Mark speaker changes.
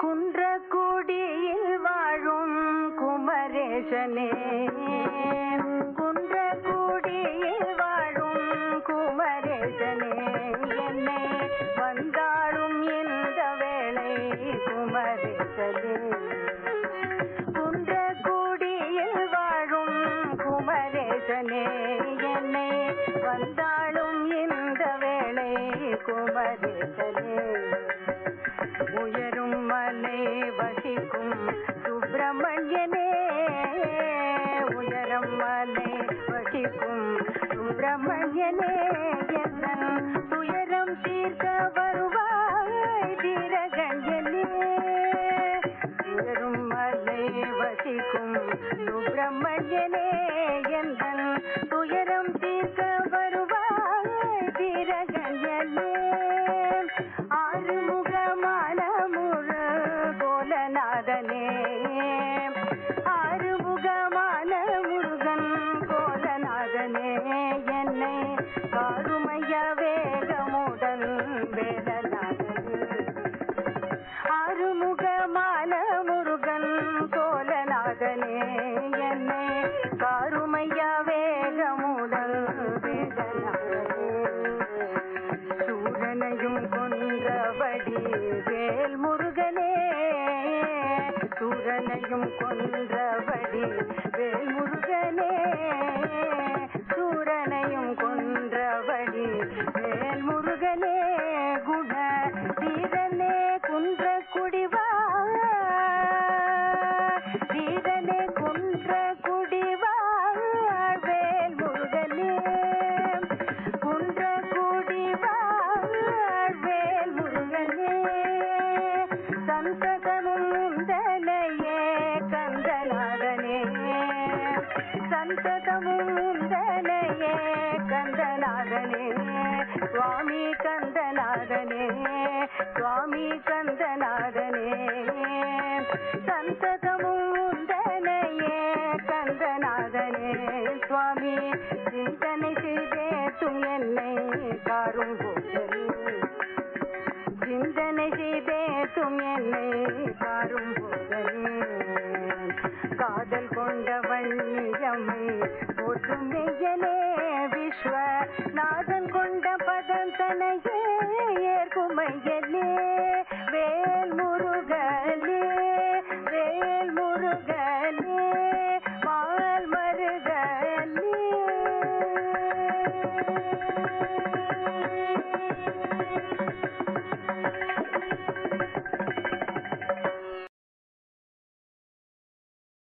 Speaker 1: குன்றக்குடியில் வாழும் குமரேசனே குன்றக்குடியில் வாழும் குமரேசனே என்னை வந்தாலும் இந்த வேளை குமரேசனே குன்றக்குடியில் வாழும் குமரேசனே என்னை வந்தாலும் இந்த வேளை குமரேசனே உயரும் மலை வசிக்கும் சுப்பிரமணியனே உயரம் மலை வசிக்கும் சுப்பிரமணியனே எந்தன் துயரம் தீர்க்க வருவாய் தீரகஞ்சனே உயரும் மலை வசிக்கும் சுப்பிரமணியனே எந்தன் துயரம் தீர்க்க வருவாய் தீரகஞ்சனே ஆறுமுகமான முழு கோலநாதனே ஆறுமுகமான முருகன் கோலநாதனே என்னை காருமைய வேகமுடன் வேதநாதனே ஆறுமுகமான முருகன் கோலநாதனே என்னை காருமைய வேகமுடன் வேதநாதனே சூரனையும் கொன்றபடி வேல் முருகனே சூரனையும் கொன்றபடி வேல் முருகனே சூரனையும் கொன்றபடி வேல் முருகனே குண வீரனே குன்ற குடிவா வீரனே குன்ற குடிவா வேல் முருகனே குன்ற குடிவா வேல் முருகனே சந்தகமும் முந்தனையே கந்தநாதனே சந்தகமும் முந்தனையே கந்தநாதனே சுவாமி கந்தநாதனே சுவாமி கந்தநாதனே சந்தகமும் முந்தனையே கந்தநாதனே சுவாமி சிந்தனை செய்தேத்தும் என்னை காரும் போதனே சிந்தனை செய்தேத்தும் என்னை காரும் போதனே காதல் கொண்ட வள்ளியம்மை போற்றும் மெய்யனே விஸ்வ நாதன் கொண்ட பதந்தனையே ஏற்குமையனே